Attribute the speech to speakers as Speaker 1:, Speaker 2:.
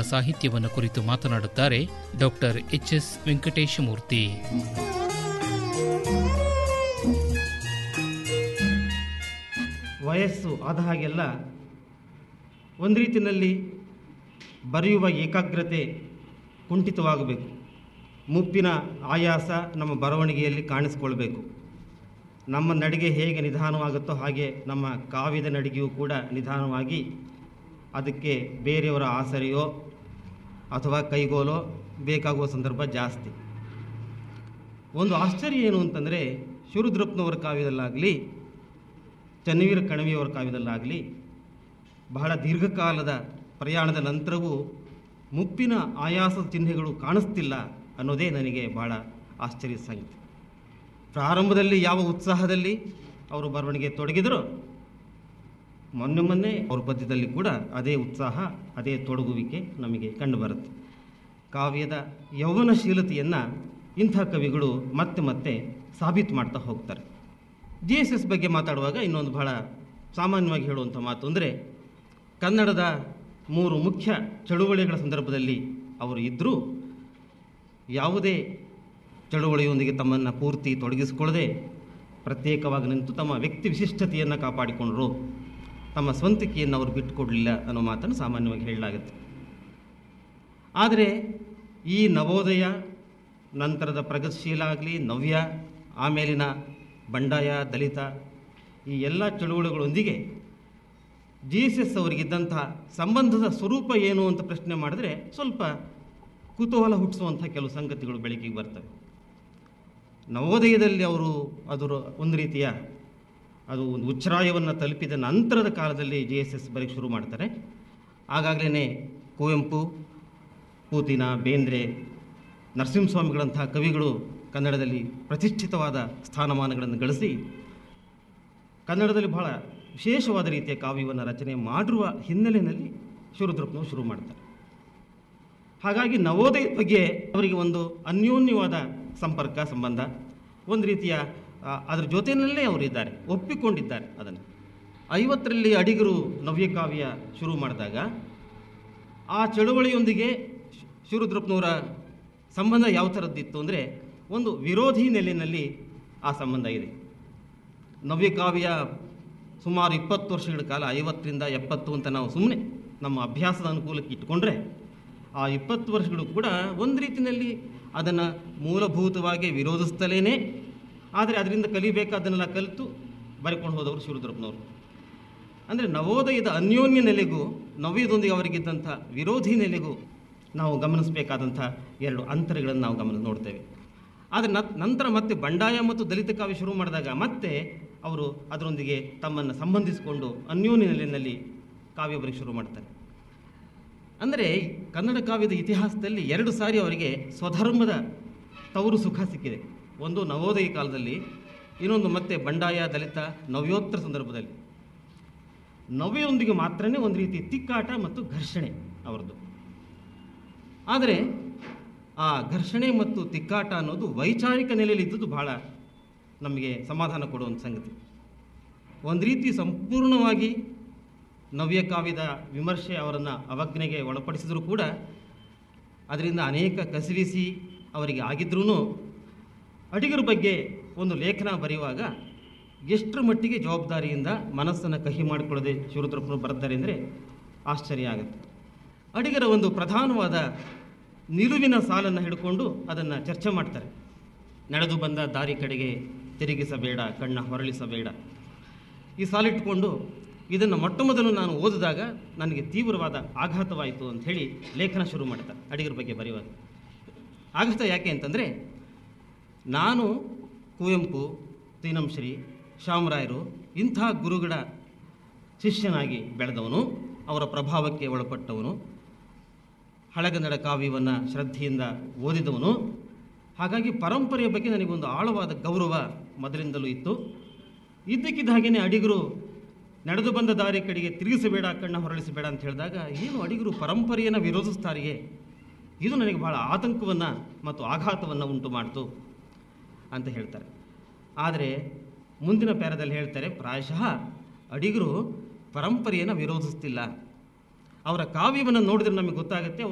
Speaker 1: ಸಾಹಿತ್ಯವನ್ನು ಕುರಿತು ಮಾತನಾಡುತ್ತಾರೆ ಡಾಕ್ಟರ್ ಎಚ್ ಎಸ್ ವೆಂಕಟೇಶಮೂರ್ತಿ
Speaker 2: ವಯಸ್ಸು ಆದ ಹಾಗೆಲ್ಲ ಒಂದು ರೀತಿಯಲ್ಲಿ ಬರೆಯುವ ಏಕಾಗ್ರತೆ ಕುಂಠಿತವಾಗಬೇಕು ಮುಪ್ಪಿನ ಆಯಾಸ ನಮ್ಮ ಬರವಣಿಗೆಯಲ್ಲಿ ಕಾಣಿಸ್ಕೊಳ್ಬೇಕು ನಮ್ಮ ನಡಿಗೆ ಹೇಗೆ ನಿಧಾನವಾಗುತ್ತೋ ಹಾಗೆ ನಮ್ಮ ಕಾವ್ಯದ ನಡಿಗೆಯೂ ಕೂಡ ನಿಧಾನವಾಗಿ ಅದಕ್ಕೆ ಬೇರೆಯವರ ಆಸರೆಯೋ ಅಥವಾ ಕೈಗೋಲೋ ಬೇಕಾಗುವ ಸಂದರ್ಭ ಜಾಸ್ತಿ ಒಂದು ಆಶ್ಚರ್ಯ ಏನು ಅಂತಂದರೆ ಶಿವರುದ್ರಪ್ಪನವರ ಕಾವ್ಯದಲ್ಲಾಗಲಿ ಚನ್ನವೀರ ಕಣವಿಯವರ ಕಾವ್ಯದಲ್ಲಾಗಲಿ ಬಹಳ ದೀರ್ಘಕಾಲದ ಪ್ರಯಾಣದ ನಂತರವೂ ಮುಪ್ಪಿನ ಆಯಾಸದ ಚಿಹ್ನೆಗಳು ಕಾಣಿಸ್ತಿಲ್ಲ ಅನ್ನೋದೇ ನನಗೆ ಬಹಳ ಆಶ್ಚರ್ಯ ಸಂಗತಿ ಪ್ರಾರಂಭದಲ್ಲಿ ಯಾವ ಉತ್ಸಾಹದಲ್ಲಿ ಅವರು ಬರವಣಿಗೆ ತೊಡಗಿದರೋ ಮೊನ್ನೆ ಮೊನ್ನೆ ಅವ್ರ ಪದ್ಯದಲ್ಲಿ ಕೂಡ ಅದೇ ಉತ್ಸಾಹ ಅದೇ ತೊಡಗುವಿಕೆ ನಮಗೆ ಕಂಡುಬರುತ್ತೆ ಕಾವ್ಯದ ಯೌವನಶೀಲತೆಯನ್ನು ಇಂಥ ಕವಿಗಳು ಮತ್ತೆ ಮತ್ತೆ ಸಾಬೀತು ಮಾಡ್ತಾ ಹೋಗ್ತಾರೆ ಜಿ ಎಸ್ ಎಸ್ ಬಗ್ಗೆ ಮಾತಾಡುವಾಗ ಇನ್ನೊಂದು ಬಹಳ ಸಾಮಾನ್ಯವಾಗಿ ಹೇಳುವಂಥ ಮಾತು ಅಂದರೆ ಕನ್ನಡದ ಮೂರು ಮುಖ್ಯ ಚಳುವಳಿಗಳ ಸಂದರ್ಭದಲ್ಲಿ ಅವರು ಇದ್ದರೂ ಯಾವುದೇ ಚಳುವಳಿಯೊಂದಿಗೆ ತಮ್ಮನ್ನು ಪೂರ್ತಿ ತೊಡಗಿಸಿಕೊಳ್ಳದೆ ಪ್ರತ್ಯೇಕವಾಗಿ ನಿಂತು ತಮ್ಮ ವ್ಯಕ್ತಿ ವಿಶಿಷ್ಟತೆಯನ್ನು ಕಾಪಾಡಿಕೊಂಡರು ತಮ್ಮ ಸ್ವಂತಿಕೆಯನ್ನು ಅವರು ಬಿಟ್ಟುಕೊಡಲಿಲ್ಲ ಅನ್ನೋ ಮಾತನ್ನು ಸಾಮಾನ್ಯವಾಗಿ ಹೇಳಲಾಗುತ್ತೆ ಆದರೆ ಈ ನವೋದಯ ನಂತರದ ಪ್ರಗತಿಶೀಲ ಆಗಲಿ ನವ್ಯ ಆಮೇಲಿನ ಬಂಡಾಯ ದಲಿತ ಈ ಎಲ್ಲ ಚಳುವಳಿಗಳೊಂದಿಗೆ ಜಿ ಎಸ್ ಎಸ್ ಅವರಿಗಿದ್ದಂತಹ ಸಂಬಂಧದ ಸ್ವರೂಪ ಏನು ಅಂತ ಪ್ರಶ್ನೆ ಮಾಡಿದ್ರೆ ಸ್ವಲ್ಪ ಕುತೂಹಲ ಹುಟ್ಟಿಸುವಂಥ ಕೆಲವು ಸಂಗತಿಗಳು ಬೆಳಕಿಗೆ ಬರ್ತವೆ ನವೋದಯದಲ್ಲಿ ಅವರು ಅದರ ಒಂದು ರೀತಿಯ ಅದು ಒಂದು ಉಚ್ಛ್ರಾಯವನ್ನು ತಲುಪಿದ ನಂತರದ ಕಾಲದಲ್ಲಿ ಜೆ ಎಸ್ ಎಸ್ ಬರೀ ಶುರು ಮಾಡ್ತಾರೆ ಆಗಾಗಲೇ ಕುವೆಂಪು ಪೂತಿನ ಬೇಂದ್ರೆ ನರಸಿಂಹಸ್ವಾಮಿಗಳಂತಹ ಕವಿಗಳು ಕನ್ನಡದಲ್ಲಿ ಪ್ರತಿಷ್ಠಿತವಾದ ಸ್ಥಾನಮಾನಗಳನ್ನು ಗಳಿಸಿ ಕನ್ನಡದಲ್ಲಿ ಬಹಳ ವಿಶೇಷವಾದ ರೀತಿಯ ಕಾವ್ಯವನ್ನು ರಚನೆ ಮಾಡಿರುವ ಹಿನ್ನೆಲೆಯಲ್ಲಿ ಶಿವರುದ್ರಪ್ಪನವರು ಶುರು ಮಾಡ್ತಾರೆ ಹಾಗಾಗಿ ನವೋದಯದ ಬಗ್ಗೆ ಅವರಿಗೆ ಒಂದು ಅನ್ಯೋನ್ಯವಾದ ಸಂಪರ್ಕ ಸಂಬಂಧ ಒಂದು ರೀತಿಯ ಆ, ಅದರ ಜೊತೆಯಲ್ಲೇ ಅವರಿದ್ದಾರೆ ಒಪ್ಪಿಕೊಂಡಿದ್ದಾರೆ ಅದನ್ನು ಐವತ್ತರಲ್ಲಿ ಅಡಿಗರು ನವ್ಯಕಾವ್ಯ ಶುರು ಮಾಡಿದಾಗ ಆ ಚಳುವಳಿಯೊಂದಿಗೆ ಶಿ- ಶಿವರುದ್ರಪ್ಪನವರ ಸಂಬಂಧ ಯಾವ ಥರದ್ದಿತ್ತು ಅಂದರೆ ಒಂದು ವಿರೋಧಿ ನೆಲೆಯಲ್ಲಿ ಆ ಸಂಬಂಧ ಇದೆ ನವ್ಯಕಾವ್ಯ ಸುಮಾರು ಇಪ್ಪತ್ತು ವರ್ಷಗಳ ಕಾಲ ಐವತ್ತರಿಂದ ಎಪ್ಪತ್ತು ಅಂತ ನಾವು ಸುಮ್ಮನೆ ನಮ್ಮ ಅಭ್ಯಾಸದ ಅನುಕೂಲಕ್ಕೆ ಇಟ್ಕೊಂಡ್ರೆ ಆ ಇಪ್ಪತ್ತು ವರ್ಷಗಳು ಕೂಡ ಒಂದು ರೀತಿಯಲ್ಲಿ ಅದನ್ನು ಮೂಲಭೂತವಾಗಿ ವಿರೋಧಿಸ್ತಲೇ ಆದರೆ ಅದರಿಂದ ಕಲಿಬೇಕಾದನ್ನೆಲ್ಲ ಕಲಿತು ಬರೆಕೊಂಡು ಹೋದವರು ಶಿವರುದ್ರಪ್ಪನವರು ಅಂದರೆ ನವೋದಯದ ಅನ್ಯೋನ್ಯ ನೆಲೆಗೂ ನವ್ಯದೊಂದಿಗೆ ಅವರಿಗಿದ್ದಂಥ ವಿರೋಧಿ ನೆಲೆಗೂ ನಾವು ಗಮನಿಸಬೇಕಾದಂಥ ಎರಡು ಅಂತರಗಳನ್ನು ನಾವು ಗಮನ ನೋಡ್ತೇವೆ ಆದರೆ ನ ನಂತರ ಮತ್ತೆ ಬಂಡಾಯ ಮತ್ತು ದಲಿತ ಕಾವ್ಯ ಶುರು ಮಾಡಿದಾಗ ಮತ್ತೆ ಅವರು ಅದರೊಂದಿಗೆ ತಮ್ಮನ್ನು ಸಂಬಂಧಿಸಿಕೊಂಡು ಅನ್ಯೋನ್ಯ ನೆಲೆಯಲ್ಲಿ ಕಾವ್ಯ ಬರೆಗೆ ಶುರು ಮಾಡ್ತಾರೆ ಅಂದರೆ ಕನ್ನಡ ಕಾವ್ಯದ ಇತಿಹಾಸದಲ್ಲಿ ಎರಡು ಸಾರಿ ಅವರಿಗೆ ಸ್ವಧರ್ಮದ ತವರು ಸುಖ ಸಿಕ್ಕಿದೆ ಒಂದು ನವೋದಯ ಕಾಲದಲ್ಲಿ ಇನ್ನೊಂದು ಮತ್ತೆ ಬಂಡಾಯ ದಲಿತ ನವ್ಯೋತ್ತರ ಸಂದರ್ಭದಲ್ಲಿ ನವ್ಯದೊಂದಿಗೆ ಮಾತ್ರನೇ ಒಂದು ರೀತಿ ತಿಕ್ಕಾಟ ಮತ್ತು ಘರ್ಷಣೆ ಅವರದ್ದು ಆದರೆ ಆ ಘರ್ಷಣೆ ಮತ್ತು ತಿಕ್ಕಾಟ ಅನ್ನೋದು ವೈಚಾರಿಕ ನೆಲೆಯಲ್ಲಿ ಇದ್ದದ್ದು ಬಹಳ ನಮಗೆ ಸಮಾಧಾನ ಕೊಡುವಂಥ ಸಂಗತಿ ಒಂದು ರೀತಿ ಸಂಪೂರ್ಣವಾಗಿ ನವ್ಯ ಕಾವ್ಯದ ವಿಮರ್ಶೆ ಅವರನ್ನು ಅವಜ್ಞೆಗೆ ಒಳಪಡಿಸಿದರೂ ಕೂಡ ಅದರಿಂದ ಅನೇಕ ಕಸಿವಿಸಿ ಅವರಿಗೆ ಆಗಿದ್ರೂ ಅಡಿಗರ ಬಗ್ಗೆ ಒಂದು ಲೇಖನ ಬರೆಯುವಾಗ ಎಷ್ಟರ ಮಟ್ಟಿಗೆ ಜವಾಬ್ದಾರಿಯಿಂದ ಮನಸ್ಸನ್ನು ಕಹಿ ಮಾಡಿಕೊಳ್ಳದೆ ಶಿವರುದ್ರಪ್ಪನವರು ಬರೆದ್ದಾರೆ ಅಂದರೆ ಆಶ್ಚರ್ಯ ಆಗುತ್ತೆ ಅಡಿಗರ ಒಂದು ಪ್ರಧಾನವಾದ ನಿಲುವಿನ ಸಾಲನ್ನು ಹಿಡ್ಕೊಂಡು ಅದನ್ನು ಚರ್ಚೆ ಮಾಡ್ತಾರೆ ನಡೆದು ಬಂದ ದಾರಿ ಕಡೆಗೆ ತಿರುಗಿಸಬೇಡ ಕಣ್ಣ ಹೊರಳಿಸಬೇಡ ಈ ಸಾಲಿಟ್ಟುಕೊಂಡು ಇದನ್ನು ಮೊಟ್ಟ ಮೊದಲು ನಾನು ಓದಿದಾಗ ನನಗೆ ತೀವ್ರವಾದ ಆಘಾತವಾಯಿತು ಅಂತ ಹೇಳಿ ಲೇಖನ ಶುರು ಮಾಡ್ತಾರೆ ಅಡಿಗರ ಬಗ್ಗೆ ಬರೆಯುವಾಗ ಆಘಾತ ಯಾಕೆ ಅಂತಂದರೆ ನಾನು ಕುವೆಂಪು ತೀನಂಶ್ರೀ ಶ್ಯಾಮರಾಯರು ಇಂಥ ಗುರುಗಳ ಶಿಷ್ಯನಾಗಿ ಬೆಳೆದವನು ಅವರ ಪ್ರಭಾವಕ್ಕೆ ಒಳಪಟ್ಟವನು ಹಳಗನ್ನಡ ಕಾವ್ಯವನ್ನು ಶ್ರದ್ಧೆಯಿಂದ ಓದಿದವನು ಹಾಗಾಗಿ ಪರಂಪರೆಯ ಬಗ್ಗೆ ನನಗೊಂದು ಆಳವಾದ ಗೌರವ ಮೊದಲಿಂದಲೂ ಇತ್ತು ಇದ್ದಕ್ಕಿದ್ದ ಹಾಗೆಯೇ ಅಡಿಗರು ನಡೆದು ಬಂದ ದಾರಿ ಕಡೆಗೆ ತಿರುಗಿಸಬೇಡ ಕಣ್ಣ ಹೊರಳಿಸಬೇಡ ಅಂತ ಹೇಳಿದಾಗ ಏನು ಅಡಿಗರು ಪರಂಪರೆಯನ್ನು ವಿರೋಧಿಸ್ತಾರೆಯೇ ಇದು ನನಗೆ ಬಹಳ ಆತಂಕವನ್ನು ಮತ್ತು ಆಘಾತವನ್ನು ಉಂಟು ಮಾಡ್ತು ಅಂತ ಹೇಳ್ತಾರೆ ಆದರೆ ಮುಂದಿನ ಪ್ಯಾರದಲ್ಲಿ ಹೇಳ್ತಾರೆ ಪ್ರಾಯಶಃ ಅಡಿಗರು ಪರಂಪರೆಯನ್ನು ವಿರೋಧಿಸ್ತಿಲ್ಲ ಅವರ ಕಾವ್ಯವನ್ನು ನೋಡಿದ್ರೆ ನಮಗೆ ಗೊತ್ತಾಗುತ್ತೆ ಅವರು